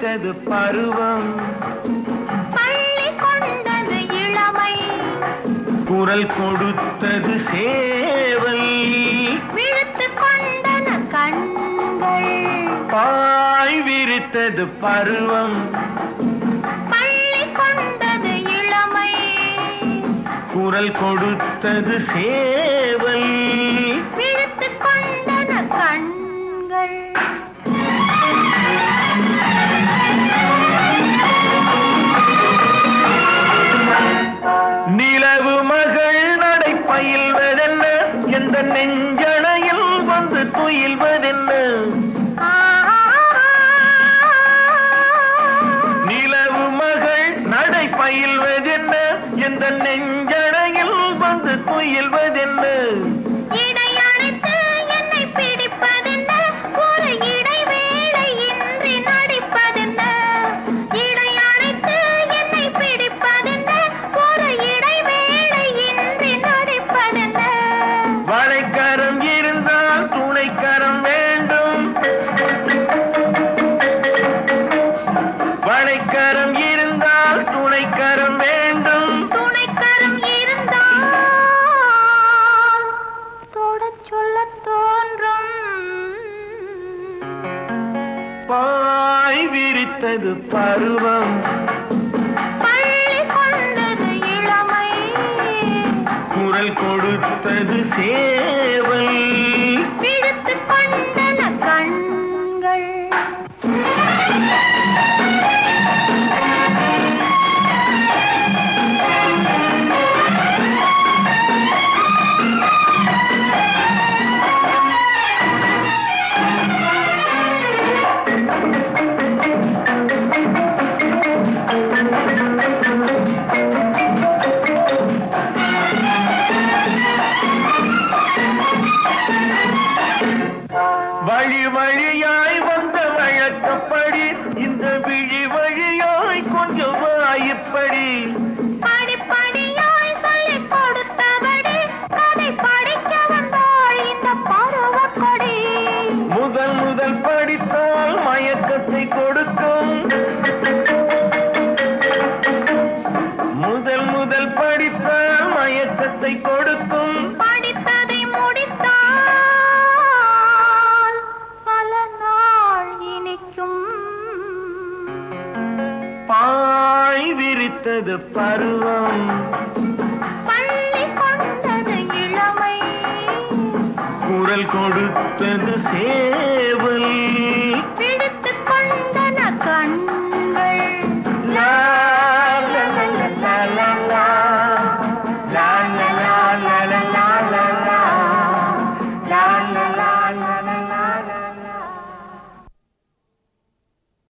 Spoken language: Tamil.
விரித்தது பருவம் பள்ளி கொண்டது இளமை குரல் கொடுத்தது சேவல் விழுத்து கொண்டன கண்கள் பாய் விரித்தது பருவம் பள்ளி கொண்டது இளமை குரல் கொடுத்தது சேவல் விழுத்து கொண்டன கண்கள் நிலவு மகள் நடை பயில்வதென்ன எந்த நெஞ்சணையில் வந்து துயில்வதென்ன ஆ, நிலவு மகள் நடை பயில்வதென்ன எந்த நெஞ்சணையில் வந்து துயில்வதென்ன இடை அணைத்து என்னை பிடிப்பதென்ன ஒரு இடைவேளை இன்றி நடிப்பதென்ன இடை அணைத்து என்னை பிடிப்பதென்ன ஒரு இடைவேளை இன்றி நடிப்பதென்ன வளைக்கரம் இருந்தால் துணைக்கரம் வேண்டும் வளைக்கரம் இருந்தால் துணைக்கரம் வேண்டும் துணைக்கரம் இருந்தால் தொடச் சொல்லத் தோன்றும் பாய் விரித்தது பருவம் பள்ளி கொண்டது இளமை குரல் கொடுத்தது சேவல் விழுத்து கொண்டன கண்கள் வழி வழியாய் வந்த வழக்கப்படி இந்த விழி வழியாய் கொஞ்சம் வாயிப்படி படிப்படியாய் சொல்லிக் கொடுத்தபடி கதை படிக்க வந்தாள் இந்த பருவக் கொடி முதல் முதல் படித்தால் மயக்கத்தை கொடுக்கும் முதல் முதல் படித்தால் மயக்கத்தை கொடுக்கும் படித்ததை முடித்தால் பல நாள் இனிக்கும் பாய் விரித்தது பருவம் பள்ளி கொண்டது இளமை குரல் கொடுத்தது சேவல்